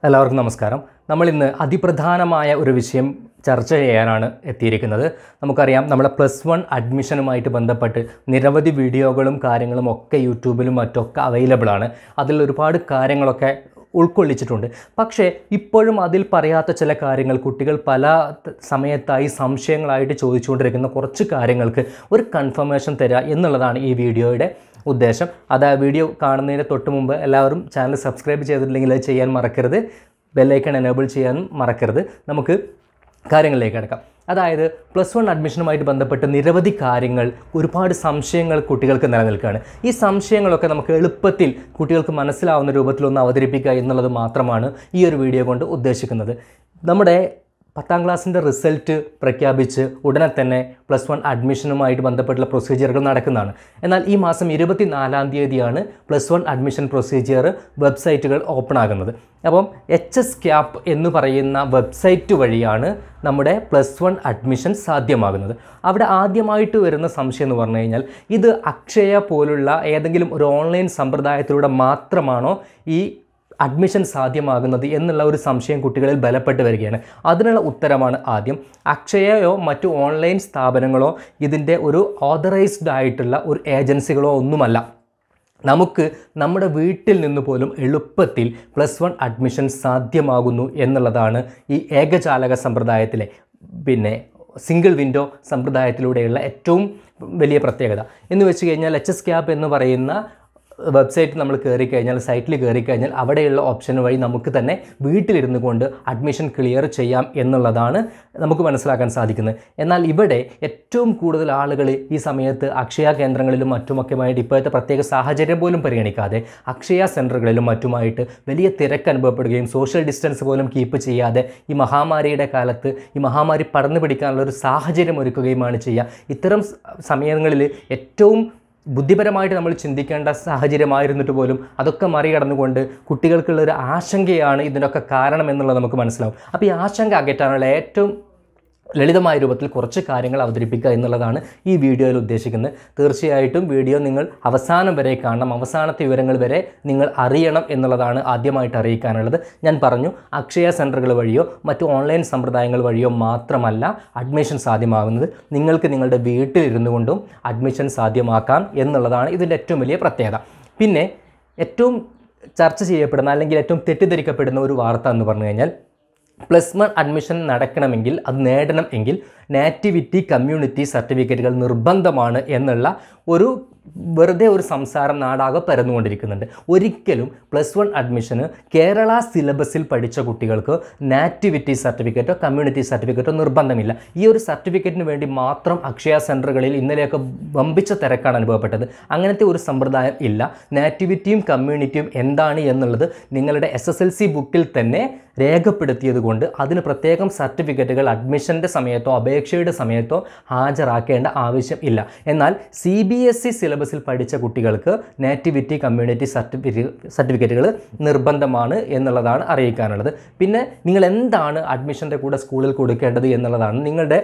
എല്ലാവർക്കും നമസ്കാരം നമ്മൾ ഇന്ന് അതിപ്രധാനമായ ഒരു വിഷയം ചർച്ച ചെയ്യാനാണ് എത്തിയിരിക്കുന്നത് നമുക്കറിയാം നമ്മുടെ പ്ലസ് വൺ അഡ്മിഷനുമായിട്ട് ബന്ധപ്പെട്ട് നിരവധി വീഡിയോകളും കാര്യങ്ങളും ഒക്കെ യൂട്യൂബിലും മറ്റൊക്കെ അവൈലബിൾ ആണ് അതിൽ ഒരുപാട് കാര്യങ്ങളൊക്കെ ഉൾക്കൊള്ളിച്ചിട്ടുണ്ട് പക്ഷേ ഇപ്പോഴും അതിൽ പറയാത്ത ചില കാര്യങ്ങൾ കുട്ടികൾ പല ത- സമയത്തായി സംശയങ്ങളായിട്ട് ചോദിച്ചുകൊണ്ടിരിക്കുന്ന കുറച്ച് കാര്യങ്ങൾക്ക് ഒരു കൺഫർമേഷൻ തരിക എന്നുള്ളതാണ് ഈ വീഡിയോയുടെ ഉദ്ദേശം അത് ആ വീഡിയോ കാണുന്നതിന് തൊട്ട് മുമ്പ് എല്ലാവരും ചാനൽ സബ്സ്ക്രൈബ് ചെയ്തിട്ടില്ലെങ്കിൽ അത് ചെയ്യാൻ മറക്കരുത് ബെല്ലൈക്കൺ എനേബിൾ ചെയ്യാനും മറക്കരുത് നമുക്ക് കാര്യങ്ങളിലേക്ക് കിടക്കാം അതായത് പ്ലസ് വൺ അഡ്മിഷനുമായിട്ട് ബന്ധപ്പെട്ട് നിരവധി കാര്യങ്ങൾ ഒരുപാട് സംശയങ്ങൾ കുട്ടികൾക്ക് നിലനിൽക്കുകയാണ് ഈ സംശയങ്ങളൊക്കെ നമുക്ക് എളുപ്പത്തിൽ കുട്ടികൾക്ക് മനസ്സിലാവുന്ന രൂപത്തിലൊന്ന് അവതരിപ്പിക്കുക എന്നുള്ളത് മാത്രമാണ് ഈ ഒരു വീഡിയോ കൊണ്ട് ഉദ്ദേശിക്കുന്നത് നമ്മുടെ പത്താം ക്ലാസ്സിൻ്റെ റിസൾട്ട് പ്രഖ്യാപിച്ച് ഉടനെ തന്നെ പ്ലസ് വൺ അഡ്മിഷനുമായിട്ട് ബന്ധപ്പെട്ടുള്ള പ്രൊസീജിയറുകൾ നടക്കുന്നതാണ് എന്നാൽ ഈ മാസം ഇരുപത്തിനാലാം തീയതിയാണ് പ്ലസ് വൺ അഡ്മിഷൻ പ്രൊസീജിയർ വെബ്സൈറ്റുകൾ ഓപ്പൺ ആകുന്നത് അപ്പം എച്ച് എസ് ക്യാപ്പ് എന്ന് പറയുന്ന വെബ്സൈറ്റ് വഴിയാണ് നമ്മുടെ പ്ലസ് വൺ അഡ്മിഷൻ സാധ്യമാകുന്നത് അവിടെ ആദ്യമായിട്ട് വരുന്ന സംശയം എന്ന് പറഞ്ഞു കഴിഞ്ഞാൽ ഇത് അക്ഷയ പോലുള്ള ഏതെങ്കിലും ഒരു ഓൺലൈൻ സമ്പ്രദായത്തിലൂടെ മാത്രമാണോ ഈ അഡ്മിഷൻ സാധ്യമാകുന്നത് എന്നുള്ള ഒരു സംശയം കുട്ടികളിൽ ബലപ്പെട്ട് വരികയാണ് അതിനുള്ള ഉത്തരമാണ് ആദ്യം അക്ഷയയോ മറ്റു ഓൺലൈൻ സ്ഥാപനങ്ങളോ ഇതിൻ്റെ ഒരു ഓതറൈസ്ഡ് ആയിട്ടുള്ള ഒരു ഏജൻസികളോ ഒന്നുമല്ല നമുക്ക് നമ്മുടെ വീട്ടിൽ നിന്ന് പോലും എളുപ്പത്തിൽ പ്ലസ് വൺ അഡ്മിഷൻ സാധ്യമാകുന്നു എന്നുള്ളതാണ് ഈ ഏകജാലക സമ്പ്രദായത്തിലെ പിന്നെ സിംഗിൾ വിൻഡോ സമ്പ്രദായത്തിലൂടെയുള്ള ഏറ്റവും വലിയ പ്രത്യേകത എന്ന് വെച്ച് കഴിഞ്ഞാൽ എച്ച് എസ് ക്യാപ്പ് എന്ന് പറയുന്ന വെബ്സൈറ്റ് നമ്മൾ കയറി കഴിഞ്ഞാൽ സൈറ്റിൽ കയറി കഴിഞ്ഞാൽ അവിടെയുള്ള ഓപ്ഷൻ വഴി നമുക്ക് തന്നെ വീട്ടിലിരുന്നു കൊണ്ട് അഡ്മിഷൻ ക്ലിയർ ചെയ്യാം എന്നുള്ളതാണ് നമുക്ക് മനസ്സിലാക്കാൻ സാധിക്കുന്നത് എന്നാൽ ഇവിടെ ഏറ്റവും കൂടുതൽ ആളുകൾ ഈ സമയത്ത് അക്ഷയ കേന്ദ്രങ്ങളിലും മറ്റുമൊക്കെയുമായിട്ട് ഇപ്പോഴത്തെ പ്രത്യേക സാഹചര്യം പോലും പരിഗണിക്കാതെ അക്ഷയ സെൻറ്ററുകളിലും മറ്റുമായിട്ട് വലിയ തിരക്ക് അനുഭവപ്പെടുകയും സോഷ്യൽ ഡിസ്റ്റൻസ് പോലും കീപ്പ് ചെയ്യാതെ ഈ മഹാമാരിയുടെ കാലത്ത് ഈ മഹാമാരി പടർന്നു പിടിക്കാനുള്ള ഒരു സാഹചര്യം ഒരുക്കുകയുമാണ് ചെയ്യുക ഇത്തരം സ- സമയങ്ങളിൽ ഏറ്റവും ബുദ്ധിപരമായിട്ട് നമ്മൾ ചിന്തിക്കേണ്ട സാഹചര്യമായിരുന്നിട്ട് പോലും അതൊക്കെ മറികടന്നുകൊണ്ട് കുട്ടികൾക്കുള്ള ഒരു ആശങ്കയാണ് ഇതിനൊക്കെ കാരണം എന്നുള്ളത് നമുക്ക് മനസ്സിലാവും അപ്പോൾ ഈ ആശങ്ക അകറ്റാനുള്ള ഏറ്റവും ലളിതമായ രൂപത്തിൽ കുറച്ച് കാര്യങ്ങൾ അവതരിപ്പിക്കുക എന്നുള്ളതാണ് ഈ വീഡിയോയിൽ ഉദ്ദേശിക്കുന്നത് തീർച്ചയായിട്ടും വീഡിയോ നിങ്ങൾ അവസാനം വരെ കാണണം അവസാനത്തെ വിവരങ്ങൾ വരെ നിങ്ങൾ അറിയണം എന്നുള്ളതാണ് ആദ്യമായിട്ട് അറിയിക്കാനുള്ളത് ഞാൻ പറഞ്ഞു അക്ഷയ സെൻറ്ററുകൾ വഴിയോ മറ്റു ഓൺലൈൻ സമ്പ്രദായങ്ങൾ വഴിയോ മാത്രമല്ല അഡ്മിഷൻ സാധ്യമാകുന്നത് നിങ്ങൾക്ക് നിങ്ങളുടെ വീട്ടിലിരുന്നു കൊണ്ടും അഡ്മിഷൻ സാധ്യമാക്കാം എന്നുള്ളതാണ് ഇതിൻ്റെ ഏറ്റവും വലിയ പ്രത്യേകത പിന്നെ ഏറ്റവും ചർച്ച ചെയ്യപ്പെടുന്ന അല്ലെങ്കിൽ ഏറ്റവും തെറ്റിദ്ധരിക്കപ്പെടുന്ന ഒരു വാർത്ത എന്ന് പറഞ്ഞു കഴിഞ്ഞാൽ പ്ലസ് വൺ അഡ്മിഷൻ നടക്കണമെങ്കിൽ അത് നേടണം എങ്കിൽ നാറ്റിവിറ്റി കമ്മ്യൂണിറ്റി സർട്ടിഫിക്കറ്റുകൾ നിർബന്ധമാണ് എന്നുള്ള ഒരു വെറുതെ ഒരു സംസാരം നാടാകെ പരന്നുകൊണ്ടിരിക്കുന്നുണ്ട് ഒരിക്കലും പ്ലസ് വൺ അഡ്മിഷന് കേരള സിലബസിൽ പഠിച്ച കുട്ടികൾക്ക് നാറ്റിവിറ്റി സർട്ടിഫിക്കറ്റോ കമ്മ്യൂണിറ്റി സർട്ടിഫിക്കറ്റോ നിർബന്ധമില്ല ഈ ഒരു സർട്ടിഫിക്കറ്റിന് വേണ്ടി മാത്രം അക്ഷയ സെൻറ്ററുകളിൽ ഇന്നലെയൊക്കെ വമ്പിച്ച തിരക്കാണ് അനുഭവപ്പെട്ടത് അങ്ങനത്തെ ഒരു സമ്പ്രദായം ഇല്ല നാറ്റിവിറ്റിയും കമ്മ്യൂണിറ്റിയും എന്താണ് എന്നുള്ളത് നിങ്ങളുടെ എസ് എസ് എൽ സി ബുക്കിൽ തന്നെ രേഖപ്പെടുത്തിയത് കൊണ്ട് അതിന് പ്രത്യേകം സർട്ടിഫിക്കറ്റുകൾ അഡ്മിഷൻ്റെ സമയത്തോ അപേക്ഷയുടെ സമയത്തോ ഹാജരാക്കേണ്ട ആവശ്യം ഇല്ല എന്നാൽ സി ബി എസ് ഇ സിലബസിൽ പഠിച്ച കുട്ടികൾക്ക് നാറ്റിവിറ്റി കമ്മ്യൂണിറ്റി സർട്ടിഫിക്കറ്റ് സർട്ടിഫിക്കറ്റുകൾ നിർബന്ധമാണ് എന്നുള്ളതാണ് അറിയിക്കാനുള്ളത് പിന്നെ നിങ്ങൾ എന്താണ് അഡ്മിഷൻ്റെ കൂടെ സ്കൂളിൽ കൊടുക്കേണ്ടത് എന്നുള്ളതാണ് നിങ്ങളുടെ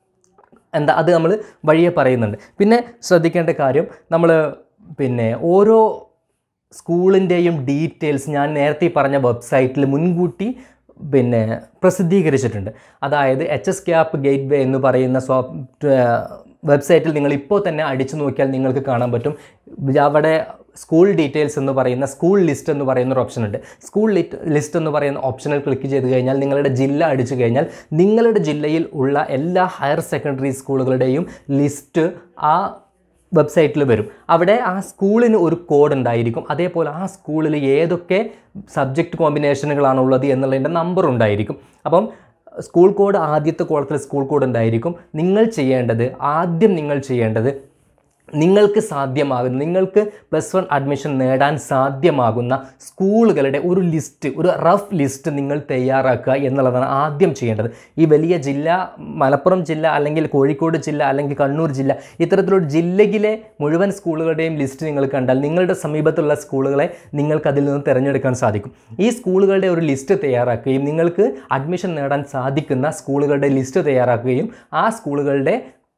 എന്താ അത് നമ്മൾ വഴിയെ പറയുന്നുണ്ട് പിന്നെ ശ്രദ്ധിക്കേണ്ട കാര്യം നമ്മൾ പിന്നെ ഓരോ സ്കൂളിൻ്റെയും ഡീറ്റെയിൽസ് ഞാൻ നേരത്തെ ഈ പറഞ്ഞ വെബ്സൈറ്റിൽ മുൻകൂട്ടി പിന്നെ പ്രസിദ്ധീകരിച്ചിട്ടുണ്ട് അതായത് H S cap gate way എന്ന് പറയുന്ന സോ വെബ്സൈറ്റിൽ നിങ്ങൾ ഇപ്പോൾ തന്നെ അടിച്ചു നോക്കിയാൽ നിങ്ങൾക്ക് കാണാൻ പറ്റും അവിടെ സ്കൂൾ ഡീറ്റെയിൽസ് എന്ന് പറയുന്ന സ്കൂൾ ലിസ്റ്റ് എന്ന് പറയുന്ന ഒരു ഓപ്ഷൻ ഉണ്ട് സ്കൂൾ ലിസ്റ്റ് എന്ന് പറയുന്ന ഓപ്ഷനിൽ ക്ലിക്ക് ചെയ്ത് കഴിഞ്ഞാൽ നിങ്ങളുടെ ജില്ല അടിച്ചു കഴിഞ്ഞാൽ നിങ്ങളുടെ ജില്ലയിൽ ഉള്ള എല്ലാ ഹയർ സെക്കൻഡറി സ്കൂളുകളുടെയും ലിസ്റ്റ് ആ വെബ്സൈറ്റിൽ വരും അവിടെ ആ സ്കൂളിന് ഒരു കോഡ് ഉണ്ടായിരിക്കും അതേപോലെ ആ സ്കൂളിൽ ഏതൊക്കെ സബ്ജക്റ്റ് കോമ്പിനേഷനുകളാണുള്ളത് എന്നുള്ളതിൻ്റെ നമ്പർ ഉണ്ടായിരിക്കും അപ്പം സ്കൂൾ കോഡ് ആദ്യത്തെ കോളത്തിൽ സ്കൂൾ കോഡ് ഉണ്ടായിരിക്കും നിങ്ങൾ ചെയ്യേണ്ടത് ആദ്യം നിങ്ങൾ ചെയ്യേണ്ടത് നിങ്ങൾക്ക് സാധ്യമാകുന്ന നിങ്ങൾക്ക് പ്ലസ് വൺ അഡ്മിഷൻ നേടാൻ സാധ്യമാകുന്ന സ്കൂളുകളുടെ ഒരു ലിസ്റ്റ് ഒരു റഫ് ലിസ്റ്റ് നിങ്ങൾ തയ്യാറാക്കുക എന്നുള്ളതാണ് ആദ്യം ചെയ്യേണ്ടത് ഈ വലിയ ജില്ല മലപ്പുറം ജില്ല അല്ലെങ്കിൽ കോഴിക്കോട് ജില്ല അല്ലെങ്കിൽ കണ്ണൂർ ജില്ല ഇത്തരത്തിലൊരു ജില്ലയിലെ മുഴുവൻ സ്കൂളുകളുടെയും ലിസ്റ്റ് നിങ്ങൾ കണ്ടാൽ നിങ്ങളുടെ സമീപത്തുള്ള സ്കൂളുകളെ നിങ്ങൾക്ക് അതിൽ നിന്ന് തിരഞ്ഞെടുക്കാൻ സാധിക്കും ഈ സ്കൂളുകളുടെ ഒരു ലിസ്റ്റ് തയ്യാറാക്കുകയും നിങ്ങൾക്ക് അഡ്മിഷൻ നേടാൻ സാധിക്കുന്ന സ്കൂളുകളുടെ ലിസ്റ്റ് തയ്യാറാക്കുകയും ആ സ്കൂളുകളുടെ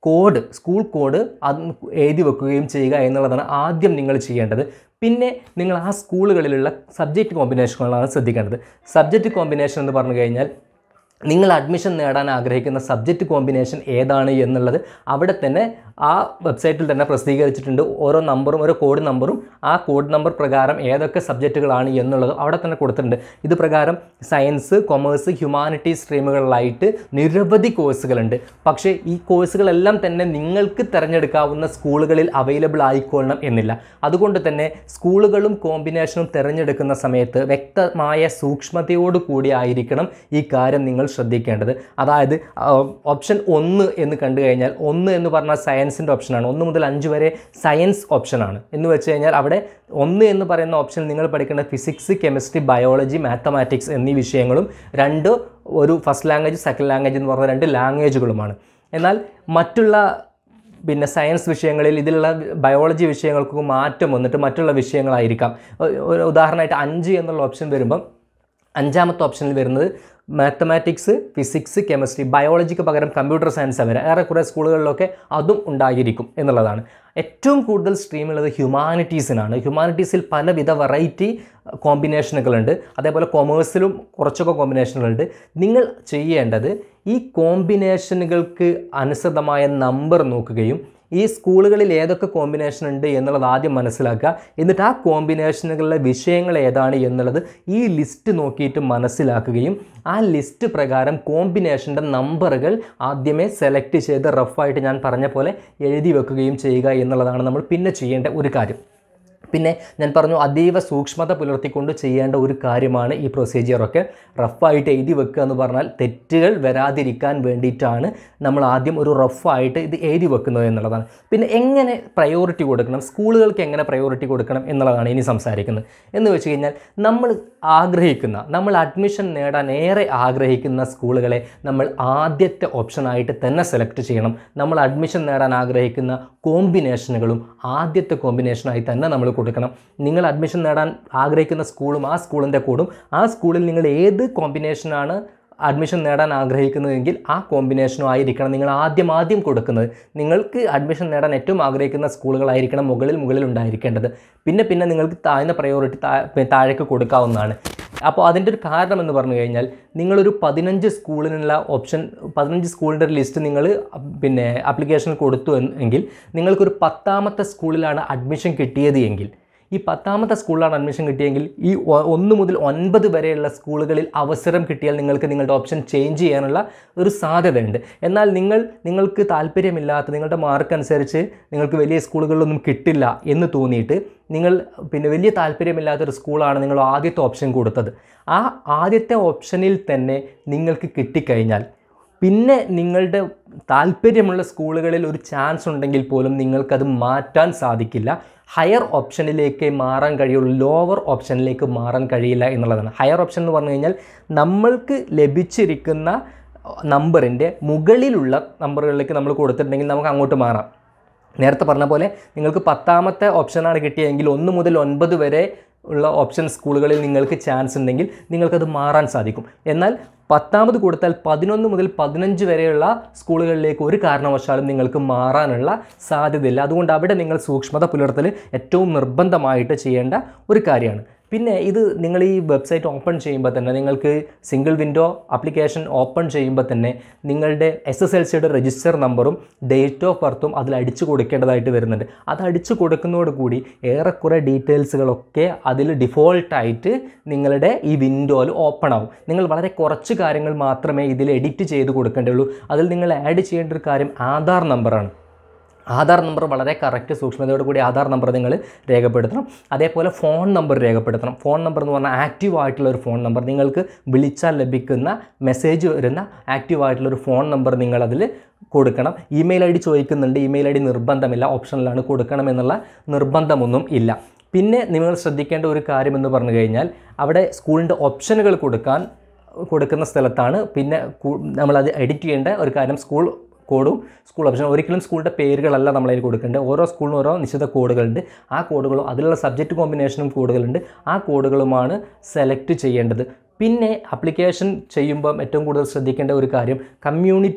കോഡ് സ്കൂൾ കോഡ് അത് എഴുതി വെക്കുകയും ചെയ്യുക എന്നുള്ളതാണ് ആദ്യം നിങ്ങൾ ചെയ്യേണ്ടത് പിന്നെ നിങ്ങൾ ആ സ്കൂളുകളിലുള്ള സബ്ജക്റ്റ് കോമ്പിനേഷനുകളാണ് ശ്രദ്ധിക്കേണ്ടത് സബ്ജക്റ്റ് കോമ്പിനേഷൻ എന്ന് പറഞ്ഞു കഴിഞ്ഞാൽ നിങ്ങൾ അഡ്മിഷൻ നേടാൻ ആഗ്രഹിക്കുന്ന സബ്ജക്റ്റ് കോമ്പിനേഷൻ ഏതാണ് എന്നുള്ളത് അവിടെ തന്നെ ആ വെബ്സൈറ്റിൽ തന്നെ പ്രസിദ്ധീകരിച്ചിട്ടുണ്ട് ഓരോ നമ്പറും ഓരോ കോഡ് നമ്പറും ആ കോഡ് നമ്പർ പ്രകാരം ഏതൊക്കെ സബ്ജക്റ്റുകളാണ് എന്നുള്ളത് അവിടെ തന്നെ കൊടുത്തിട്ടുണ്ട് ഇത് പ്രകാരം സയൻസ് കൊമേഴ്സ് ഹ്യൂമാനിറ്റീസ് സ്ട്രീമുകളിലായിട്ട് നിരവധി കോഴ്സുകളുണ്ട് പക്ഷേ ഈ കോഴ്സുകളെല്ലാം തന്നെ നിങ്ങൾക്ക് തിരഞ്ഞെടുക്കാവുന്ന സ്കൂളുകളിൽ അവൈലബിൾ ആയിക്കൊള്ളണം എന്നില്ല അതുകൊണ്ട് തന്നെ സ്കൂളുകളും കോമ്പിനേഷനും തിരഞ്ഞെടുക്കുന്ന സമയത്ത് വ്യക്തമായ സൂക്ഷ്മതയോട് കൂടി ആയിരിക്കണം ഈ കാര്യം നിങ്ങൾ ശ്രദ്ധിക്കേണ്ടത് അതായത് ഓപ്ഷൻ ഒന്ന് എന്ന് കണ്ടു കഴിഞ്ഞാൽ ഒന്ന് എന്ന് പറഞ്ഞാൽ സയൻസിൻ്റെ ഓപ്ഷനാണ് ഒന്ന് മുതൽ അഞ്ച് വരെ സയൻസ് ഓപ്ഷനാണ് എന്ന് വെച്ച് കഴിഞ്ഞാൽ അവിടെ ഒന്ന് എന്ന് പറയുന്ന ഓപ്ഷൻ നിങ്ങൾ പഠിക്കേണ്ട ഫിസിക്സ് കെമിസ്ട്രി ബയോളജി മാത്തമാറ്റിക്സ് എന്നീ വിഷയങ്ങളും രണ്ട് ഒരു ഫസ്റ്റ് ലാംഗ്വേജ് സെക്കൻഡ് ലാംഗ്വേജ് എന്ന് പറഞ്ഞ രണ്ട് ലാംഗ്വേജുകളുമാണ് എന്നാൽ മറ്റുള്ള പിന്നെ സയൻസ് വിഷയങ്ങളിൽ ഇതിലുള്ള ബയോളജി വിഷയങ്ങൾക്ക് മാറ്റം വന്നിട്ട് മറ്റുള്ള വിഷയങ്ങളായിരിക്കാം ഒ- ഒരു ഉദാഹരണമായിട്ട് അഞ്ച് എന്നുള്ള ഓപ്ഷൻ വരുമ്പം അഞ്ചാമത്തെ ഓപ്ഷനിൽ വരുന്നത് മാത്തമാറ്റിക്സ് ഫിസിക്സ് കെമിസ്ട്രി ബയോളജിക്ക് പകരം കമ്പ്യൂട്ടർ സയൻസ് വരെ ഏറെക്കുറെ സ്കൂളുകളിലൊക്കെ അതും ഉണ്ടായിരിക്കും എന്നുള്ളതാണ് ഏറ്റവും കൂടുതൽ സ്ട്രീം ഉള്ളത് ഹ്യൂമാനിറ്റീസിനാണ് ഹ്യൂമാനിറ്റീസിൽ പലവിധ വെറൈറ്റി കോമ്പിനേഷനുകളുണ്ട് അതേപോലെ കൊമേഴ്സിലും കുറച്ചൊക്കെ കോമ്പിനേഷനുകളുണ്ട് നിങ്ങൾ ചെയ്യേണ്ടത് ഈ കോമ്പിനേഷനുകൾക്ക് അനുസൃതമായ നമ്പർ നോക്കുകയും ഈ സ്കൂളുകളിൽ ഏതൊക്കെ കോമ്പിനേഷൻ ഉണ്ട് എന്നുള്ളത് ആദ്യം മനസ്സിലാക്കുക എന്നിട്ട് ആ കോമ്പിനേഷനുകളിലെ വിഷയങ്ങൾ ഏതാണ് എന്നുള്ളത് ഈ ലിസ്റ്റ് നോക്കിയിട്ട് മനസ്സിലാക്കുകയും ആ ലിസ്റ്റ് പ്രകാരം കോമ്പിനേഷൻ്റെ നമ്പറുകൾ ആദ്യമേ സെലക്ട് ചെയ്ത് റഫായിട്ട് ഞാൻ പറഞ്ഞ പോലെ എഴുതി വെക്കുകയും ചെയ്യുക എന്നുള്ളതാണ് നമ്മൾ പിന്നെ ചെയ്യേണ്ട ഒരു കാര്യം പിന്നെ ഞാൻ പറഞ്ഞു അതീവ സൂക്ഷ്മത പുലർത്തിക്കൊണ്ട് ചെയ്യേണ്ട ഒരു കാര്യമാണ് ഈ പ്രൊസീജിയറൊക്കെ റഫായിട്ട് എഴുതി വെക്കുക എന്ന് പറഞ്ഞാൽ തെറ്റുകൾ വരാതിരിക്കാൻ വേണ്ടിയിട്ടാണ് നമ്മൾ ആദ്യം ഒരു റഫായിട്ട് ഇത് എഴുതി വെക്കുന്നത് എന്നുള്ളതാണ് പിന്നെ എങ്ങനെ പ്രയോറിറ്റി കൊടുക്കണം സ്കൂളുകൾക്ക് എങ്ങനെ പ്രയോറിറ്റി കൊടുക്കണം എന്നുള്ളതാണ് ഇനി സംസാരിക്കുന്നത് എന്ന് വെച്ച് കഴിഞ്ഞാൽ നമ്മൾ ആഗ്രഹിക്കുന്ന നമ്മൾ അഡ്മിഷൻ നേടാൻ ഏറെ ആഗ്രഹിക്കുന്ന സ്കൂളുകളെ നമ്മൾ ആദ്യത്തെ ഓപ്ഷനായിട്ട് തന്നെ സെലക്ട് ചെയ്യണം നമ്മൾ അഡ്മിഷൻ നേടാൻ ആഗ്രഹിക്കുന്ന കോമ്പിനേഷനുകളും ആദ്യത്തെ കോമ്പിനേഷനായി തന്നെ നമ്മൾ കൊടുക്കണം നിങ്ങൾ അഡ്മിഷൻ നേടാൻ ആഗ്രഹിക്കുന്ന സ്കൂളും ആ സ്കൂളിൻ്റെ കോഡും ആ സ്കൂളിൽ നിങ്ങൾ ഏത് കോമ്പിനേഷനാണ് അഡ്മിഷൻ നേടാൻ ആഗ്രഹിക്കുന്നതെങ്കിൽ ആ കോമ്പിനേഷനും ആയിരിക്കണം നിങ്ങൾ ആദ്യം ആദ്യം കൊടുക്കുന്നത് നിങ്ങൾക്ക് അഡ്മിഷൻ നേടാൻ ഏറ്റവും ആഗ്രഹിക്കുന്ന സ്കൂളുകളായിരിക്കണം മുകളിൽ മുകളിൽ ഉണ്ടായിരിക്കേണ്ടത് പിന്നെ പിന്നെ നിങ്ങൾക്ക് താഴ്ന്ന പ്രയോറിറ്റി താഴേക്ക് കൊടുക്കാവുന്നതാണ് അപ്പോൾ അതിൻ്റെ ഒരു കാരണം എന്ന് പറഞ്ഞു കഴിഞ്ഞാൽ നിങ്ങളൊരു പതിനഞ്ച് സ്കൂളിനുള്ള ഓപ്ഷൻ പതിനഞ്ച് സ്കൂളിൻ്റെ ഒരു ലിസ്റ്റ് നിങ്ങൾ പിന്നെ ആപ്ലിക്കേഷൻ കൊടുത്തു എന്ന് എങ്കിൽ നിങ്ങൾക്കൊരു പത്താമത്തെ സ്കൂളിലാണ് അഡ്മിഷൻ കിട്ടിയത് എങ്കിൽ ഈ പത്താമത്തെ സ്കൂളിലാണ് അഡ്മിഷൻ കിട്ടിയെങ്കിൽ ഈ ഒ- ഒന്ന് മുതൽ ഒൻപത് വരെയുള്ള സ്കൂളുകളിൽ അവസരം കിട്ടിയാൽ നിങ്ങൾക്ക് നിങ്ങളുടെ ഓപ്ഷൻ ചേഞ്ച് ചെയ്യാനുള്ള ഒരു സാധ്യതയുണ്ട് എന്നാൽ നിങ്ങൾ നിങ്ങൾക്ക് താല്പര്യമില്ലാത്ത നിങ്ങളുടെ മാർക്ക് അനുസരിച്ച് നിങ്ങൾക്ക് വലിയ സ്കൂളുകളിലൊന്നും കിട്ടില്ല എന്ന് തോന്നിയിട്ട് നിങ്ങൾ പിന്നെ വലിയ താല്പര്യമില്ലാത്തൊരു സ്കൂളാണ് നിങ്ങൾ ആദ്യത്തെ ഓപ്ഷൻ കൊടുത്തത് ആ ആദ്യത്തെ ഓപ്ഷനിൽ തന്നെ നിങ്ങൾക്ക് കിട്ടിക്കഴിഞ്ഞാൽ പിന്നെ നിങ്ങളുടെ താല്പര്യമുള്ള സ്കൂളുകളിൽ ഒരു ചാൻസ് ഉണ്ടെങ്കിൽ പോലും നിങ്ങൾക്കത് മാറ്റാൻ സാധിക്കില്ല ഹയർ ഓപ്ഷനിലേക്ക് മാറാൻ കഴിയുള്ളൂ ലോവർ ഓപ്ഷനിലേക്ക് മാറാൻ കഴിയില്ല എന്നുള്ളതാണ് ഹയർ ഓപ്ഷൻ എന്ന് പറഞ്ഞു കഴിഞ്ഞാൽ നമ്മൾക്ക് ലഭിച്ചിരിക്കുന്ന നമ്പറിൻ്റെ മുകളിലുള്ള നമ്പറുകളിലേക്ക് നമ്മൾ കൊടുത്തിട്ടുണ്ടെങ്കിൽ നമുക്ക് അങ്ങോട്ട് മാറാം നേരത്തെ പറഞ്ഞ പോലെ നിങ്ങൾക്ക് പത്താമത്തെ ഓപ്ഷനാണ് കിട്ടിയതെങ്കിൽ ഒന്ന് മുതൽ ഒൻപത് വരെ ഉള്ള ഓപ്ഷൻ സ്കൂളുകളിൽ നിങ്ങൾക്ക് ചാൻസ് ഉണ്ടെങ്കിൽ നിങ്ങൾക്കത് മാറാൻ സാധിക്കും എന്നാൽ പത്താമത് കൊടുത്താൽ പതിനൊന്ന് മുതൽ പതിനഞ്ച് വരെയുള്ള സ്കൂളുകളിലേക്ക് ഒരു കാരണവശാലും നിങ്ങൾക്ക് മാറാനുള്ള സാധ്യതയില്ല അതുകൊണ്ട് അവിടെ നിങ്ങൾ സൂക്ഷ്മത പുലർത്തൽ ഏറ്റവും നിർബന്ധമായിട്ട് ചെയ്യേണ്ട ഒരു കാര്യമാണ് പിന്നെ ഇത് നിങ്ങൾ ഈ വെബ്സൈറ്റ് ഓപ്പൺ ചെയ്യുമ്പോൾ തന്നെ നിങ്ങൾക്ക് സിംഗിൾ വിൻഡോ ആപ്ലിക്കേഷൻ ഓപ്പൺ ചെയ്യുമ്പോൾ തന്നെ നിങ്ങളുടെ എസ് എസ് എൽ സിയുടെ രജിസ്റ്റർ നമ്പറും ഡേറ്റ് ഓഫ് ബർത്തും അതിൽ അടിച്ചു കൊടുക്കേണ്ടതായിട്ട് വരുന്നുണ്ട് അത് അടിച്ചു കൊടുക്കുന്നതോടുകൂടി ഏറെക്കുറെ ഡീറ്റെയിൽസുകളൊക്കെ അതിൽ ഡിഫോൾട്ടായിട്ട് നിങ്ങളുടെ ഈ വിൻഡോയിൽ ഓപ്പൺ ആവും നിങ്ങൾ വളരെ കുറച്ച് കാര്യങ്ങൾ മാത്രമേ ഇതിൽ എഡിറ്റ് ചെയ്ത് കൊടുക്കേണ്ടുള്ളൂ അതിൽ നിങ്ങൾ ആഡ് ചെയ്യേണ്ട ഒരു കാര്യം ആധാർ നമ്പറാണ് ആധാർ നമ്പർ വളരെ കറക്റ്റ് സൂക്ഷ്മതയോട് കൂടി ആധാർ നമ്പർ നിങ്ങൾ രേഖപ്പെടുത്തണം അതേപോലെ ഫോൺ നമ്പർ രേഖപ്പെടുത്തണം ഫോൺ നമ്പർ എന്ന് പറഞ്ഞാൽ ആക്റ്റീവ് ആയിട്ടുള്ള ഒരു ഫോൺ നമ്പർ നിങ്ങൾക്ക് വിളിച്ചാൽ ലഭിക്കുന്ന മെസ്സേജ് വരുന്ന ആക്റ്റീവ് ആയിട്ടുള്ള ഒരു ഫോൺ നമ്പർ നിങ്ങളതിൽ കൊടുക്കണം ഇമെയിൽ ഐ ഡി ചോദിക്കുന്നുണ്ട് ഇമെയിൽ ഐ ഡി നിർബന്ധമില്ല ഓപ്ഷനിലാണ് കൊടുക്കണം എന്നുള്ള നിർബന്ധമൊന്നും ഇല്ല പിന്നെ നിങ്ങൾ ശ്രദ്ധിക്കേണ്ട ഒരു കാര്യം എന്ന് പറഞ്ഞു കഴിഞ്ഞാൽ അവിടെ സ്കൂളിൻ്റെ ഓപ്ഷനുകൾ കൊടുക്കാൻ കൊടുക്കുന്ന സ്ഥലത്താണ് പിന്നെ കു- നമ്മളത് എഡിറ്റ് ചെയ്യേണ്ട ഒരു കാര്യം സ്കൂൾ കോഡും സ്കൂൾ ഓപ്ഷൻ ഒരിക്കലും സ്കൂളിൻ്റെ പേരുകളല്ല നമ്മളതിൽ കൊടുക്കേണ്ടത് ഓരോ സ്കൂളിനും ഓരോ നിശ്ചിത കോഡുകളുണ്ട് ആ കോഡുകളും അതിലുള്ള സബ്ജക്റ്റ് കോമ്പിനേഷനും കോഡുകളുണ്ട് ആ കോഡുകളുമാണ് സെലക്ട് ചെയ്യേണ്ടത് പിന്നെ ആപ്ലിക്കേഷൻ ചെയ്യുമ്പം ഏറ്റവും കൂടുതൽ ശ്രദ്ധിക്കേണ്ട ഒരു കാര്യം കമ്മ്യൂണിറ്റി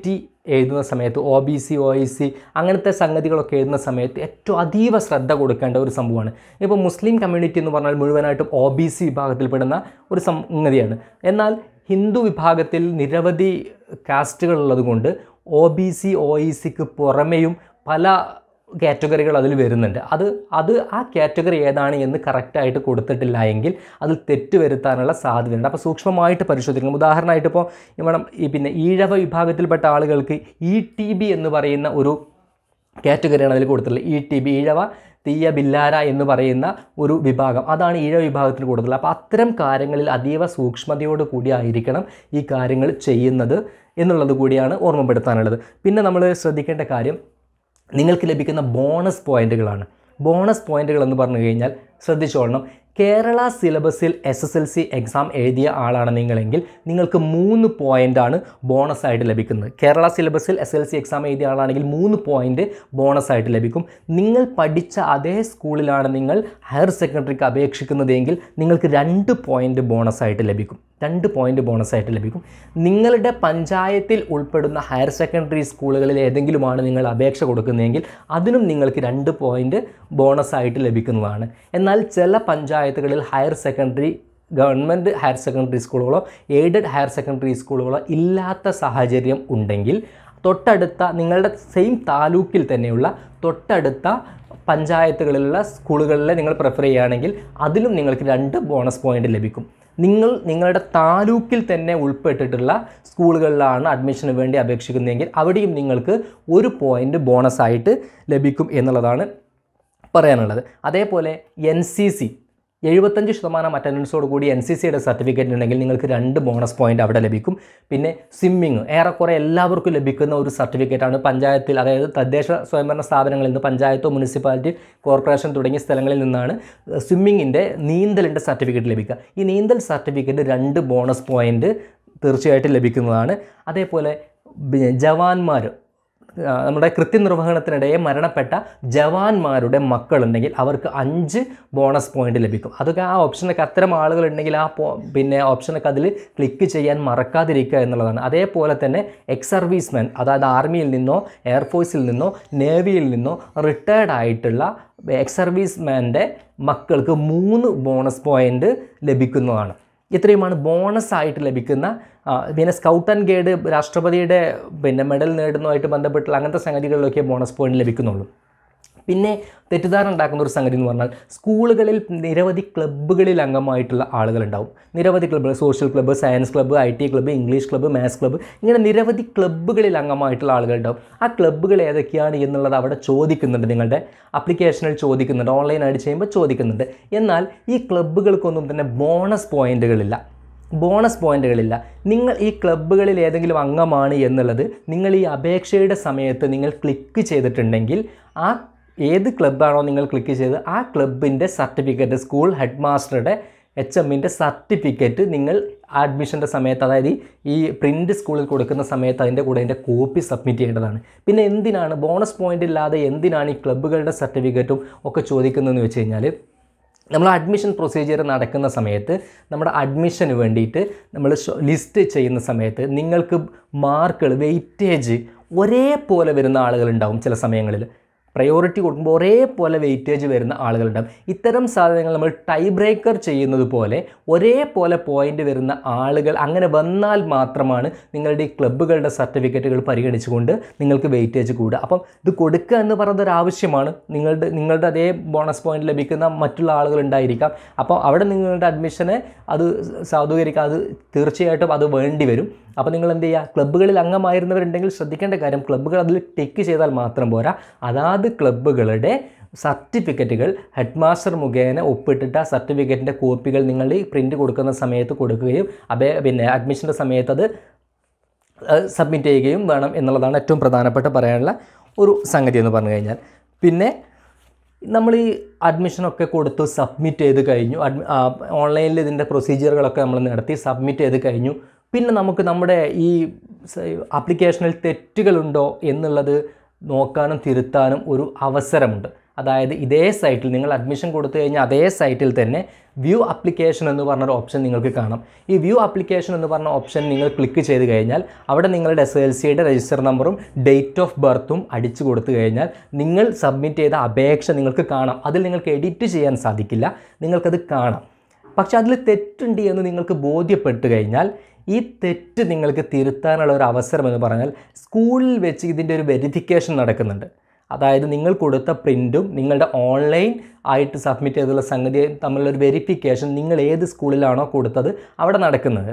എഴുതുന്ന സമയത്ത് O B C O I C അങ്ങനത്തെ സംഗതികളൊക്കെ എഴുതുന്ന സമയത്ത് ഏറ്റവും അതീവ ശ്രദ്ധ കൊടുക്കേണ്ട ഒരു സംഭവമാണ് ഇപ്പോൾ മുസ്ലിം കമ്മ്യൂണിറ്റി എന്ന് പറഞ്ഞാൽ മുഴുവനായിട്ടും ഒ ബി സി വിഭാഗത്തിൽപ്പെടുന്ന ഒരു സംഗതിയാണ് എന്നാൽ ഹിന്ദു വിഭാഗത്തിൽ നിരവധി കാസ്റ്റുകൾ ഉള്ളതുകൊണ്ട് O B C O E സിക്ക് പുറമെയും പല കാറ്റഗറികൾ അതിൽ വരുന്നുണ്ട് അത് അത് ആ കാറ്റഗറി ഏതാണ് എന്ന് കറക്റ്റായിട്ട് കൊടുത്തിട്ടില്ല എങ്കിൽ അതിൽ തെറ്റ് വരുത്താനുള്ള സാധ്യതയുണ്ട് അപ്പോൾ സൂക്ഷ്മമായിട്ട് പരിശോധിക്കണം ഉദാഹരണമായിട്ട് ഇപ്പോൾ ഇവിടെ ഈ പിന്നെ ഈഴവ വിഭാഗത്തിൽപ്പെട്ട ആളുകൾക്ക് ഇ ടി ബി എന്ന് പറയുന്ന ഒരു കാറ്റഗറിയാണ് അതിൽ കൊടുത്തിട്ടുള്ളത് ഇ ടി ബി ഈഴവ തീയ ബില്ലാര എന്ന് പറയുന്ന ഒരു വിഭാഗം അതാണ് ഈഴവ വിഭാഗത്തിന് കൊടുത്തിട്ടുള്ളത് അപ്പോൾ അത്തരം കാര്യങ്ങളിൽ അതീവ സൂക്ഷ്മതയോട് കൂടി ആയിരിക്കണം ഈ കാര്യങ്ങൾ ചെയ്യുന്നത് എന്നുള്ളത് കൂടിയാണ് ഓർമ്മപ്പെടുത്താനുള്ളത് പിന്നെ നമ്മൾ ശ്രദ്ധിക്കേണ്ട കാര്യം നിങ്ങൾക്ക് ലഭിക്കുന്ന ബോണസ് പോയിന്റുകളാണ് ബോണസ് പോയിന്റുകൾ എന്ന് പറഞ്ഞു കഴിഞ്ഞാൽ ശ്രദ്ധിച്ചോളണം കേരള സിലബസിൽ S S L C exam എഴുതിയ ആളാണ് നിങ്ങളെങ്കിൽ നിങ്ങൾക്ക് മൂന്ന് പോയിൻ്റാണ് ബോണസ് ആയിട്ട് ലഭിക്കുന്നത് കേരള സിലബസിൽ എസ് എൽ സി എക്സാം എഴുതിയ ആളാണെങ്കിൽ മൂന്ന് പോയിൻ്റ് ബോണസ് ആയിട്ട് ലഭിക്കും നിങ്ങൾ പഠിച്ച അതേ സ്കൂളിലാണ് നിങ്ങൾ ഹയർ സെക്കൻഡറിക്ക് അപേക്ഷിക്കുന്നതെങ്കിൽ നിങ്ങൾക്ക് രണ്ട് പോയിൻ്റ് ബോണസ് ആയിട്ട് ലഭിക്കും രണ്ട് പോയിൻ്റ് ബോണസ് ആയിട്ട് ലഭിക്കും നിങ്ങളുടെ പഞ്ചായത്തിൽ ഉൾപ്പെടുന്ന ഹയർ സെക്കൻഡറി സ്കൂളുകളിൽ ഏതെങ്കിലുമാണ് നിങ്ങൾ അപേക്ഷ കൊടുക്കുന്നതെങ്കിൽ അതിനും നിങ്ങൾക്ക് രണ്ട് പോയിൻ്റ് ബോണസ് ആയിട്ട് ലഭിക്കുന്നതാണ് എന്നാൽ ചില പഞ്ചായത്തുകളിൽ higher secondary government higher secondary സ്കൂളുകളോ എയ്ഡഡ് ഹയർ സെക്കൻഡറി സ്കൂളുകളോ ഇല്ലാത്ത സാഹചര്യം ഉണ്ടെങ്കിൽ തൊട്ടടുത്ത നിങ്ങളുടെ സെയിം താലൂക്കിൽ തന്നെയുള്ള തൊട്ടടുത്ത പഞ്ചായത്തുകളിലുള്ള സ്കൂളുകളിലെ നിങ്ങൾ പ്രിഫർ ചെയ്യുകയാണെങ്കിൽ അതിലും നിങ്ങൾക്ക് രണ്ട് ബോണസ് പോയിൻ്റ് ലഭിക്കും നിങ്ങൾ നിങ്ങളുടെ താലൂക്കിൽ തന്നെ ഉൾപ്പെട്ടിട്ടുള്ള സ്കൂളുകളിലാണ് അഡ്മിഷന് വേണ്ടി അപേക്ഷിക്കുന്നതെങ്കിൽ അവിടെയും നിങ്ങൾക്ക് ഒരു പോയിൻ്റ് ബോണസ് ആയിട്ട് ലഭിക്കും എന്നുള്ളതാണ് പറയാനുള്ളത് അതേപോലെ എൻ സി സി എഴുപത്തഞ്ച് ശതമാനം അറ്റൻഡൻസോട് കൂടി എൻ സി സിയുടെ സർട്ടിഫിക്കറ്റ് ഉണ്ടെങ്കിൽ നിങ്ങൾക്ക് രണ്ട് ബോണസ് പോയിന്റ് അവിടെ ലഭിക്കും പിന്നെ സ്വിമ്മിങ് ഏറെക്കുറെ എല്ലാവർക്കും ലഭിക്കുന്ന ഒരു സർട്ടിഫിക്കറ്റാണ് പഞ്ചായത്തിൽ അതായത് തദ്ദേശ സ്വയംഭരണ സ്ഥാപനങ്ങളിൽ നിന്ന് പഞ്ചായത്തോ മുനിസിപ്പാലിറ്റി കോർപ്പറേഷൻ തുടങ്ങിയ സ്ഥലങ്ങളിൽ നിന്നാണ് സ്വിമ്മിങ്ങിൻ്റെ നീന്തലിൻ്റെ സർട്ടിഫിക്കറ്റ് ലഭിക്കുക ഈ നീന്തൽ സർട്ടിഫിക്കറ്റ് രണ്ട് ബോണസ് പോയിന്റ് തീർച്ചയായിട്ടും ലഭിക്കുന്നതാണ് അതേപോലെ ബി- ജവാന്മാർ ആ, നമ്മുടെ കൃത്യനിർവഹണത്തിനിടെ മരണപ്പെട്ട ജവാന്മാരുടെ മക്കളുണ്ടെങ്കിൽ അവർക്ക് അഞ്ച് ബോണസ് പോയിന്റ് ലഭിക്കും അതൊക്കെ ആ ഓപ്ഷനൊക്കെ അത്തരം ആളുകളുണ്ടെങ്കിൽ ആ പോ പിന്നെ ഓപ്ഷനൊക്കെ അതിൽ ക്ലിക്ക് ചെയ്യാൻ മറക്കാതിരിക്കുക എന്നുള്ളതാണ് അതേപോലെ തന്നെ എക്സ് സർവീസ്മെൻ അതായത് ആർമിയിൽ നിന്നോ എയർഫോഴ്സിൽ നിന്നോ നേവിയിൽ നിന്നോ റിട്ടയർഡ് ആയിട്ടുള്ള എക്സ് സർവീസ്മാൻ്റെ മക്കൾക്ക് മൂന്ന് ബോണസ് പോയിന്റ് ലഭിക്കുന്നതാണ് ഇത്രയുമാണ് ബോണസ് ആയിട്ട് ലഭിക്കുന്ന ആ, പിന്നെ സ്കൗട്ട് ആൻഡ് ഗൈഡ് രാഷ്ട്രപതിയുടെ പിന്നെ മെഡൽ നേടുന്നതുമായിട്ട് ബന്ധപ്പെട്ടുള്ള അങ്ങനത്തെ സംഗതികളിലൊക്കെ ബോണസ് പോയിന്റ് ലഭിക്കുന്നുള്ളൂ പിന്നെ തെറ്റിദ്ധാരണ ഉണ്ടാക്കുന്ന ഒരു സംഗതി എന്ന് പറഞ്ഞാൽ സ്കൂളുകളിൽ നിരവധി ക്ലബ്ബുകളിൽ അംഗമായിട്ടുള്ള ആളുകളുണ്ടാവും നിരവധി ക്ലബ്ബുകൾ social club science club I T club English club maths club ഇങ്ങനെ നിരവധി ക്ലബ്ബുകളിൽ അംഗമായിട്ടുള്ള ആളുകളുണ്ടാവും ആ ക്ലബ്ബുകൾ ഏതൊക്കെയാണ് എന്നുള്ളത് അവിടെ ചോദിക്കുന്നുണ്ട് നിങ്ങളുടെ അപ്ലിക്കേഷനിൽ ചോദിക്കുന്നുണ്ട് ഓൺലൈനായിട്ട് ചെയ്യുമ്പോൾ ചോദിക്കുന്നുണ്ട് എന്നാൽ ഈ ക്ലബ്ബുകൾക്കൊന്നും തന്നെ ബോണസ് പോയിന്റുകളില്ല ബോണസ് പോയിന്റുകളില്ല നിങ്ങൾ ഈ ക്ലബ്ബുകളിൽ ഏതെങ്കിലും അംഗമാണ് എന്നുള്ളത് നിങ്ങൾ ഈ അപേക്ഷയുടെ സമയത്ത് നിങ്ങൾ ക്ലിക്ക് ചെയ്തിട്ടുണ്ടെങ്കിൽ ആ ഏത് ക്ലബ്ബാണോ നിങ്ങൾ ക്ലിക്ക് ചെയ്ത് ആ ക്ലബിൻ്റെ സർട്ടിഫിക്കറ്റ് സ്കൂൾ ഹെഡ് മാസ്റ്ററുടെ എച്ച് എമ്മിൻ്റെ സർട്ടിഫിക്കറ്റ് നിങ്ങൾ അഡ്മിഷൻ്റെ സമയത്ത് അതായത് ഈ- ഈ പ്രിൻ്റ് സ്കൂളിൽ കൊടുക്കുന്ന സമയത്ത് അതിൻ്റെ കൂടെ അതിൻ്റെ കോപ്പി സബ്മിറ്റ് ചെയ്യേണ്ടതാണ് പിന്നെ എന്തിനാണ് ബോണസ് പോയിന്റ് ഇല്ലാതെ എന്തിനാണ് ഈ ക്ലബ്ബുകളുടെ സർട്ടിഫിക്കറ്റും ഒക്കെ ചോദിക്കുന്നതെന്ന് വെച്ച് കഴിഞ്ഞാൽ നമ്മൾ അഡ്മിഷൻ പ്രൊസീജിയർ നടക്കുന്ന സമയത്ത് നമ്മുടെ അഡ്മിഷന് വേണ്ടിയിട്ട് നമ്മൾ ലിസ്റ്റ് ചെയ്യുന്ന സമയത്ത് നിങ്ങൾക്ക് മാർക്കുകൾ വെയിറ്റേജ് ഒരേപോലെ വരുന്ന ആളുകളുണ്ടാവും ചില സമയങ്ങളിൽ പ്രയോറിറ്റി കൊടുക്കുമ്പോൾ ഒരേപോലെ വെയിറ്റേജ് വരുന്ന ആളുകളുണ്ടാവും ഇത്തരം സാധനങ്ങൾ നമ്മൾ ടൈ ബ്രേക്കർ ചെയ്യുന്നത് പോലെ ഒരേപോലെ പോയിന്റ് വരുന്ന ആളുകൾ അങ്ങനെ വന്നാൽ മാത്രമാണ് നിങ്ങളുടെ ഈ ക്ലബ്ബുകളുടെ സർട്ടിഫിക്കറ്റുകൾ പരിഗണിച്ചുകൊണ്ട് നിങ്ങൾക്ക് വെയിറ്റേജ് കൂടുക അപ്പം ഇത് കൊടുക്കുക എന്ന് പറയുന്നത് ഒരു ആവശ്യമാണ് നിങ്ങളുടെ നിങ്ങളുടെ അതേ ബോണസ് പോയിന്റ് ലഭിക്കുന്ന മറ്റുള്ള ആളുകൾ ഉണ്ടായിരിക്കാം അപ്പോൾ അവിടെ നിങ്ങളുടെ അഡ്മിഷനെ അത് സാധൂകരിക്കുക അത് തീർച്ചയായിട്ടും അത് വേണ്ടി വരും അപ്പോൾ നിങ്ങൾ എന്ത് ചെയ്യുക ക്ലബ്ബുകളിൽ അംഗമായിരുന്നവരുണ്ടെങ്കിൽ ശ്രദ്ധിക്കേണ്ട കാര്യം ക്ലബ്ബുകൾ അതിൽ ടിക്ക് ചെയ്താൽ മാത്രം പോരാ അതാത് ക്ലബ്ബുകളുടെ സർട്ടിഫിക്കറ്റുകൾ ഹെഡ് മാസ്റ്റർ മുഖേന ഒപ്പിട്ടിട്ട് ആ സർട്ടിഫിക്കറ്റിൻ്റെ കോപ്പികൾ നിങ്ങൾ ഈ പ്രിൻ്റ് കൊടുക്കുന്ന സമയത്ത് കൊടുക്കുകയും അപേ പിന്നെ അഡ്മിഷൻ്റെ സമയത്ത് അത് സബ്മിറ്റ് ചെയ്യുകയും വേണം എന്നുള്ളതാണ് ഏറ്റവും പ്രധാനപ്പെട്ട പറയാനുള്ള ഒരു സംഗതി എന്ന് പറഞ്ഞു കഴിഞ്ഞാൽ പിന്നെ നമ്മൾ ഈ അഡ്മിഷനൊക്കെ കൊടുത്തു സബ്മിറ്റ് ചെയ്ത് കഴിഞ്ഞു അഡ്മി ഓൺലൈനിൽ ഇതിൻ്റെ പ്രൊസീജിയറുകളൊക്കെ നമ്മൾ നടത്തി സബ്മിറ്റ് ചെയ്ത് കഴിഞ്ഞു പിന്നെ നമുക്ക് നമ്മുടെ ഈ ആപ്ലിക്കേഷനിൽ തെറ്റുകളുണ്ടോ എന്നുള്ളത് നോക്കാനും തിരുത്താനും ഒരു അവസരമുണ്ട് അതായത് ഇതേ സൈറ്റിൽ നിങ്ങൾ അഡ്മിഷൻ കൊടുത്തു കഴിഞ്ഞാൽ അതേ സൈറ്റിൽ തന്നെ വ്യൂ അപ്ലിക്കേഷൻ എന്ന് പറഞ്ഞൊരു ഓപ്ഷൻ നിങ്ങൾക്ക് കാണാം ഈ വ്യൂ അപ്ലിക്കേഷൻ എന്ന് പറഞ്ഞ ഓപ്ഷൻ നിങ്ങൾ ക്ലിക്ക് ചെയ്ത് കഴിഞ്ഞാൽ അവിടെ നിങ്ങളുടെ എസ് എൽ സിയുടെ രജിസ്റ്റർ നമ്പറും ഡേറ്റ് ഓഫ് ബർത്തും അടിച്ചു കൊടുത്തു കഴിഞ്ഞാൽ നിങ്ങൾ സബ്മിറ്റ് ചെയ്ത അപേക്ഷ നിങ്ങൾക്ക് കാണാം അതിൽ നിങ്ങൾക്ക് എഡിറ്റ് ചെയ്യാൻ സാധിക്കില്ല നിങ്ങൾക്കത് കാണാം പക്ഷെ അതിൽ തെറ്റുണ്ട് എന്ന് നിങ്ങൾക്ക് ബോധ്യപ്പെട്ട് കഴിഞ്ഞാൽ ഈ തെറ്റ് നിങ്ങൾക്ക് തിരുത്താനുള്ള ഒരു അവസരം എന്ന് പറഞ്ഞാൽ സ്കൂളിൽ വെച്ച് ഇതിൻ്റെ ഒരു വെരിഫിക്കേഷൻ നടക്കുന്നുണ്ട് അതായത് നിങ്ങൾ കൊടുത്ത പ്രിൻറ്റും നിങ്ങളുടെ ഓൺലൈൻ ആയിട്ട് സബ്മിറ്റ് ചെയ്തുള്ള സംഗതി തമ്മിലുള്ള ഒരു വെരിഫിക്കേഷൻ നിങ്ങൾ ഏത് സ്കൂളിലാണോ കൊടുത്തത് അവിടെ നടക്കുന്നത്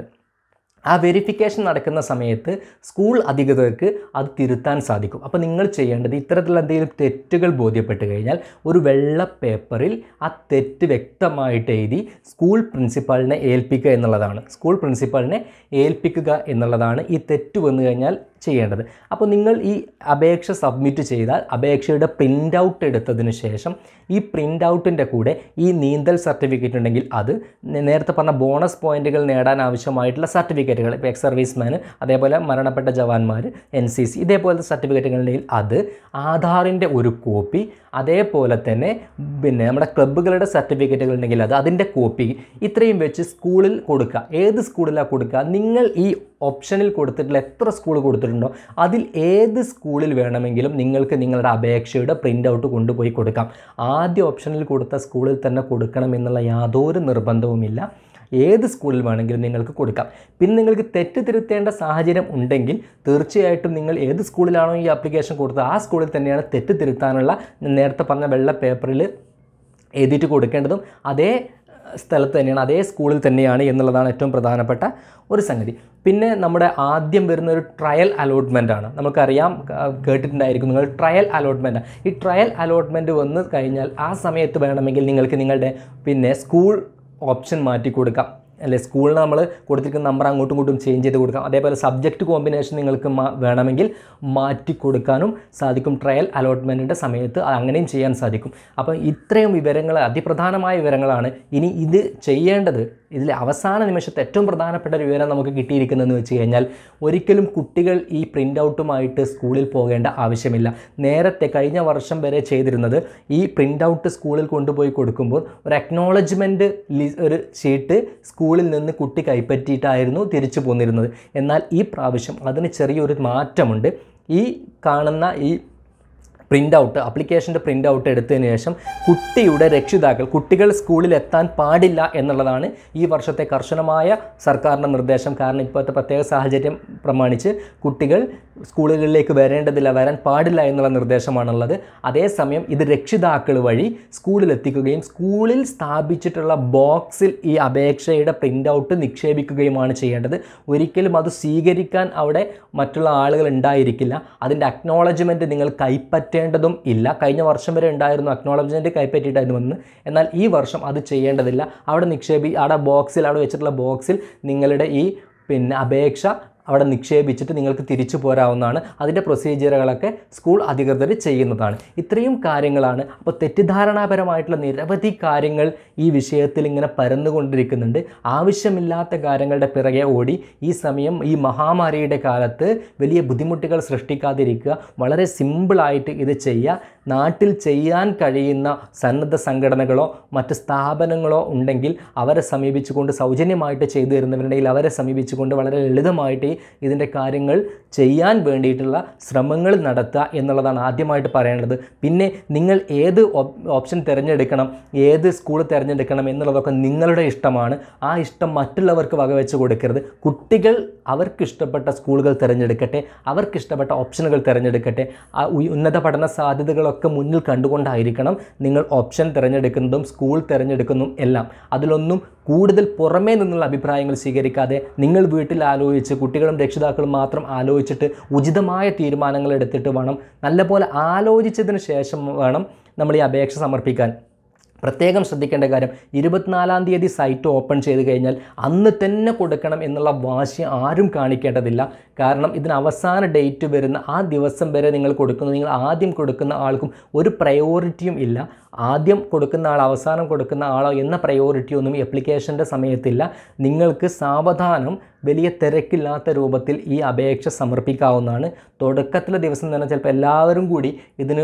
ആ വെരിഫിക്കേഷൻ നടക്കുന്ന സമയത്ത് സ്കൂൾ അധികൃതർക്ക് അത് തിരുത്താൻ സാധിക്കും അപ്പോൾ നിങ്ങൾ ചെയ്യേണ്ടത് ഇത്തരത്തിലുള്ള എന്തെങ്കിലും തെറ്റുകൾ ബോധ്യപ്പെട്ട് കഴിഞ്ഞാൽ ഒരു വെള്ള പേപ്പറിൽ ആ തെറ്റ് വ്യക്തമായിട്ട് എഴുതി സ്കൂൾ പ്രിൻസിപ്പാളിനെ ഏൽപ്പിക്കുക എന്നുള്ളതാണ് സ്കൂൾ പ്രിൻസിപ്പാളിനെ ഏൽപ്പിക്കുക എന്നുള്ളതാണ് ഈ തെറ്റ് വന്നു കഴിഞ്ഞാൽ ചെയ്യേണ്ടത് അപ്പോൾ നിങ്ങൾ ഈ അപേക്ഷ സബ്മിറ്റ് ചെയ്താൽ അപേക്ഷയുടെ പ്രിൻ്റ് ഔട്ട് എടുത്തതിന് ശേഷം ഈ പ്രിൻ്റ് ഔട്ടിൻ്റെ കൂടെ ഈ നീന്തൽ സർട്ടിഫിക്കറ്റ് ഉണ്ടെങ്കിൽ അത് നേ- നേരത്തെ പറഞ്ഞ ബോണസ് പോയിന്റുകൾ നേടാൻ ആവശ്യമായിട്ടുള്ള സർട്ടിഫിക്കറ്റുകൾ ഇപ്പോൾ എക്സ് സർവീസ്മാൻ അതേപോലെ മരണപ്പെട്ട ജവാന്മാർ എൻ സി സി ഇതേപോലത്തെ സർട്ടിഫിക്കറ്റുകൾ ഉണ്ടെങ്കിൽ അത് ആധാറിൻ്റെ ഒരു കോപ്പി അതേപോലെ തന്നെ പിന്നെ നമ്മുടെ ക്ലബ്ബുകളുടെ സർട്ടിഫിക്കറ്റുകൾ ഉണ്ടെങ്കിൽ അത് അതിൻ്റെ കോപ്പി ഇത്രയും വെച്ച് സ്കൂളിൽ കൊടുക്കുക ഏത് സ്കൂളിലാണ് കൊടുക്കുക നിങ്ങൾ ഈ ഓപ്ഷനിൽ കൊടുത്തിട്ടുള്ള എത്ര സ്കൂൾ കൊടുത്തിട്ടുണ്ടോ അതിൽ ഏത് സ്കൂളിൽ വേണമെങ്കിലും നിങ്ങൾക്ക് നിങ്ങളുടെ അപേക്ഷയുടെ പ്രിൻ്റ് ഔട്ട് കൊണ്ടുപോയി കൊടുക്കാം ആദ്യ ഓപ്ഷനിൽ കൊടുത്ത സ്കൂളിൽ തന്നെ കൊടുക്കണം എന്നുള്ള യാതൊരു നിർബന്ധവുമില്ല ഏത് സ്കൂളിൽ വേണമെങ്കിലും നിങ്ങൾക്ക് കൊടുക്കാം പിന്നെ നിങ്ങൾക്ക് തെറ്റ് തിരുത്തേണ്ട സാഹചര്യം ഉണ്ടെങ്കിൽ തീർച്ചയായിട്ടും നിങ്ങൾ ഏത് സ്കൂളിലാണോ ഈ ആപ്ലിക്കേഷൻ കൊടുത്തത് ആ സ്കൂളിൽ തന്നെയാണ് തെറ്റ് തിരുത്താനുള്ള ഞാൻ നേരത്തെ പറഞ്ഞ വെള്ള പേപ്പറിൽ എഴുതിയിട്ട് കൊടുക്കേണ്ടതും അതേ സ്ഥലത്ത് തന്നെയാണ് അതേ സ്കൂളിൽ തന്നെയാണ് എന്നുള്ളതാണ് ഏറ്റവും പ്രധാനപ്പെട്ട ഒരു സംഗതി പിന്നെ നമ്മുടെ ആദ്യം വരുന്ന ഒരു ട്രയൽ അലോട്ട്മെൻ്റ് ആണ് നമുക്കറിയാം ക- കേട്ടിട്ടുണ്ടായിരിക്കും നിങ്ങൾ ട്രയൽ അലോട്ട്മെൻറ്റ് ഈ ട്രയൽ അലോട്ട്മെൻറ്റ് വന്ന് കഴിഞ്ഞാൽ ആ സമയത്ത് വേണമെങ്കിൽ നിങ്ങൾക്ക് നിങ്ങളുടെ പിന്നെ സ്കൂൾ ഓപ്ഷൻ മാറ്റി കൊടുക്കാം അല്ലെ സ്കൂളിൽ നമ്മൾ കൊടുത്തിരിക്കുന്ന നമ്പർ അങ്ങോട്ടും ഇങ്ങോട്ടും ചേഞ്ച് ചെയ്ത് കൊടുക്കാം അതേപോലെ സബ്ജക്റ്റ് കോമ്പിനേഷൻ നിങ്ങൾക്ക് മാ- വേണമെങ്കിൽ മാറ്റി കൊടുക്കാനും സാധിക്കും ട്രയൽ അലോട്ട്മെൻറ്റിൻ്റെ സമയത്ത് അത് അങ്ങനെയും ചെയ്യാൻ സാധിക്കും അപ്പോൾ ഇത്രയും വിവരങ്ങൾ അതിപ്രധാനമായ വിവരങ്ങളാണ് ഇനി ഇത് ചെയ്യേണ്ടത് ഇതിൽ അവസാന നിമിഷത്തെ ഏറ്റവും പ്രധാനപ്പെട്ട ഒരു വിവരം നമുക്ക് കിട്ടിയിരിക്കുന്നതെന്ന് വെച്ച് കഴിഞ്ഞാൽ ഒരിക്കലും കുട്ടികൾ ഈ പ്രിൻ്റ് ഔട്ടുമായിട്ട് സ്കൂളിൽ പോകേണ്ട ആവശ്യമില്ല നേരത്തെ കഴിഞ്ഞ വർഷം വരെ ചെയ്തിരുന്നത് ഈ പ്രിൻ്റ് ഔട്ട് സ്കൂളിൽ കൊണ്ടുപോയി കൊടുക്കുമ്പോൾ ഒരു അക്നോളജ്മെൻറ്റ് ഒരു ഷീറ്റ് സ്കൂളിൽ നിന്ന് കുട്ടി കൈപ്പറ്റിയിട്ടായിരുന്നു തിരിച്ചു പോന്നിരുന്നത് എന്നാൽ ഈ പ്രാവശ്യം അതിന് ചെറിയൊരു മാറ്റമുണ്ട് ഈ കാണുന്ന ഈ പ്രിൻ്റ് ഔട്ട് അപ്ലിക്കേഷൻ്റെ പ്രിൻ്റ് ഔട്ട് എടുത്തതിന് ശേഷം കുട്ടിയുടെ രക്ഷിതാക്കൾ കുട്ടികൾ സ്കൂളിൽ എത്താൻ പാടില്ല എന്നുള്ളതാണ് ഈ വർഷത്തെ കർശനമായ സർക്കാരിൻ്റെ നിർദ്ദേശം കാരണം ഇപ്പോഴത്തെ പ്രത്യേക സാഹചര്യം പ്രമാണിച്ച് കുട്ടികൾ സ്കൂളുകളിലേക്ക് വരേണ്ടതില്ല വരാൻ പാടില്ല എന്നുള്ള നിർദ്ദേശമാണുള്ളത് അതേസമയം ഇത് രക്ഷിതാക്കൾ വഴി സ്കൂളിൽ എത്തിക്കുകയും സ്കൂളിൽ സ്ഥാപിച്ചിട്ടുള്ള ബോക്സിൽ ഈ അപേക്ഷയുടെ പ്രിൻ്റ് ഔട്ട് നിക്ഷേപിക്കുകയുമാണ് ചെയ്യേണ്ടത് ഒരിക്കലും അത് സ്വീകരിക്കാൻ അവിടെ മറ്റുള്ള ആളുകൾ ഉണ്ടായിരിക്കില്ല അതിൻ്റെ അക്നോളജ്മെൻറ്റ് നിങ്ങൾ കൈപ്പറ്റേണ്ടതും ഇല്ല കഴിഞ്ഞ വർഷം വരെ ഉണ്ടായിരുന്നു അക്നോളജ്മെൻറ്റ് കൈപ്പറ്റിയിട്ടായിരുന്നു വന്ന് എന്നാൽ ഈ വർഷം അത് ചെയ്യേണ്ടതില്ല അവിടെ നിക്ഷേപി അവിടെ ബോക്സിൽ അവിടെ വെച്ചിട്ടുള്ള ബോക്സിൽ നിങ്ങളുടെ ഈ പിന്നെ അപേക്ഷ അവിടെ നിക്ഷേപിച്ചിട്ട് നിങ്ങൾക്ക് തിരിച്ചു പോരാവുന്നതാണ് അതിൻ്റെ പ്രൊസീജിയറുകളൊക്കെ സ്കൂൾ അധികൃതർ ചെയ്യുന്നതാണ് ഇത്രയും കാര്യങ്ങളാണ് അപ്പോൾ തെറ്റിദ്ധാരണാപരമായിട്ടുള്ള നിരവധി കാര്യങ്ങൾ ഈ വിഷയത്തിൽ ഇങ്ങനെ പരന്നുകൊണ്ടിരിക്കുന്നുണ്ട് ആവശ്യമില്ലാത്ത കാര്യങ്ങളുടെ പിറകെ ഓടി ഈ സമയം ഈ മഹാമാരിയുടെ കാലത്ത് വലിയ ബുദ്ധിമുട്ടുകൾ സൃഷ്ടിക്കാതിരിക്കുക വളരെ സിമ്പിളായിട്ട് ഇത് ചെയ്യുക നാട്ടിൽ ചെയ്യാൻ കഴിയുന്ന സന്നദ്ധ സംഘടനകളോ മറ്റ് സ്ഥാപനങ്ങളോ ഉണ്ടെങ്കിൽ അവരെ സമീപിച്ചുകൊണ്ട് സൗജന്യമായിട്ട് ചെയ്തു തരുന്നവരുണ്ടെങ്കിൽ അവരെ സമീപിച്ചുകൊണ്ട് വളരെ ലളിതമായിട്ട് ഇതിൻ്റെ കാര്യങ്ങൾ ചെയ്യാൻ വേണ്ടിയിട്ടുള്ള ശ്രമങ്ങൾ നടത്തുക എന്നുള്ളതാണ് ആദ്യമായിട്ട് പറയേണ്ടത് പിന്നെ നിങ്ങൾ ഏത് ഓപ്- ഓപ്ഷൻ തിരഞ്ഞെടുക്കണം ഏത് സ്കൂൾ തിരഞ്ഞെടുക്കണം എന്നുള്ളതൊക്കെ നിങ്ങളുടെ ഇഷ്ടമാണ് ആ ഇഷ്ടം മറ്റുള്ളവർക്ക് വകവെച്ച് കൊടുക്കരുത് കുട്ടികൾ അവർക്ക് ഇഷ്ടപ്പെട്ട സ്കൂളുകൾ തിരഞ്ഞെടുക്കട്ടെ അവർക്ക് ഇഷ്ടപ്പെട്ട ഓപ്ഷനുകൾ തിരഞ്ഞെടുക്കട്ടെ ആ ഉയ- ഉന്നത പഠന സാധ്യതകളൊക്കെ മുന്നിൽ കണ്ടുകൊണ്ടായിരിക്കണം നിങ്ങൾ ഓപ്ഷൻ തിരഞ്ഞെടുക്കുന്നതും സ്കൂൾ തിരഞ്ഞെടുക്കുന്നതും എല്ലാം അതിലൊന്നും കൂടുതൽ പുറമേ നിന്നുള്ള അഭിപ്രായങ്ങൾ സ്വീകരിക്കാതെ നിങ്ങൾ വീട്ടിൽ ആലോചിച്ച് കുട്ടികളും രക്ഷിതാക്കളും മാത്രം ആലോചിച്ചിട്ട് ഉചിതമായ തീരുമാനങ്ങൾ എടുത്തിട്ട് വേണം നല്ലപോലെ ആലോചിച്ചതിന് ശേഷം വേണം നമ്മൾ ഈ അപേക്ഷ സമർപ്പിക്കാൻ പ്രത്യേകം ശ്രദ്ധിക്കേണ്ട കാര്യം ഇരുപത്തിനാലാം തീയതി സൈറ്റ് ഓപ്പൺ ചെയ്ത് കഴിഞ്ഞാൽ അന്ന് തന്നെ കൊടുക്കണം എന്നുള്ള വാശി ആരും കാണിക്കേണ്ടതില്ല കാരണം ഇതിന് അവസാന ഡേറ്റ് വരുന്ന ആ ദിവസം വരെ നിങ്ങൾ കൊടുക്കുന്നു നിങ്ങൾ ആദ്യം കൊടുക്കുന്ന ആൾക്കും ഒരു പ്രയോറിറ്റിയും ഇല്ല ആദ്യം കൊടുക്കുന്ന ആൾ അവസാനം കൊടുക്കുന്ന ആളോ എന്ന പ്രയോറിറ്റി ഒന്നും ഈ അപ്ലിക്കേഷൻ്റെ സമയത്തില്ല നിങ്ങൾക്ക് സാവധാനം വലിയ തിരക്കില്ലാത്ത രൂപത്തിൽ ഈ അപേക്ഷ സമർപ്പിക്കാവുന്നതാണ് തുടക്കത്തിലെ ദിവസം തന്നെ ചിലപ്പോൾ എല്ലാവരും കൂടി ഇതിന്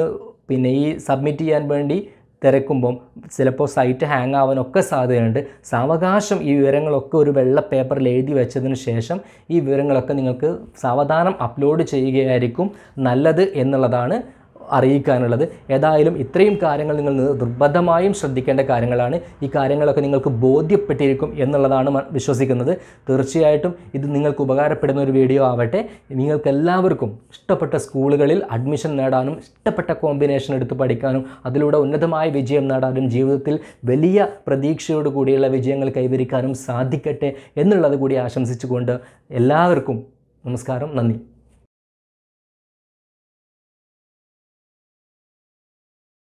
പിന്നെ ഈ സബ്മിറ്റ് ചെയ്യാൻ വേണ്ടി തിരക്കുമ്പം ചിലപ്പോൾ സൈറ്റ് ഹാങ് ആവാനൊക്കെ സാധ്യതയുണ്ട് സാവകാശം ഈ വിവരങ്ങളൊക്കെ ഒരു വെള്ള പേപ്പറിൽ എഴുതി വെച്ചതിന് ശേഷം ഈ വിവരങ്ങളൊക്കെ നിങ്ങൾക്ക് സാവധാനം അപ്ലോഡ് ചെയ്യുകയായിരിക്കും നല്ലത് എന്നുള്ളതാണ് അറിയിക്കാനുള്ളത് ഏതായാലും ഇത്രയും കാര്യങ്ങൾ നിങ്ങൾ നി- നിർബന്ധമായും ശ്രദ്ധിക്കേണ്ട കാര്യങ്ങളാണ് ഈ കാര്യങ്ങളൊക്കെ നിങ്ങൾക്ക് ബോധ്യപ്പെട്ടിരിക്കും എന്നുള്ളതാണ് മ- വിശ്വസിക്കുന്നത് തീർച്ചയായിട്ടും ഇത് നിങ്ങൾക്ക് ഉപകാരപ്പെടുന്ന ഒരു വീഡിയോ ആവട്ടെ നിങ്ങൾക്ക് എല്ലാവർക്കും ഇഷ്ടപ്പെട്ട സ്കൂളുകളിൽ അഡ്മിഷൻ നേടാനും ഇഷ്ടപ്പെട്ട കോമ്പിനേഷൻ എടുത്ത് പഠിക്കാനും അതിലൂടെ ഉന്നതമായ വിജയം നേടാനും ജീവിതത്തിൽ വലിയ പ്രതീക്ഷയോട് കൂടിയുള്ള വിജയങ്ങൾ കൈവരിക്കാനും സാധിക്കട്ടെ എന്നുള്ളത് കൂടി ആശംസിച്ചുകൊണ്ട് എല്ലാവർക്കും നമസ്കാരം നന്ദി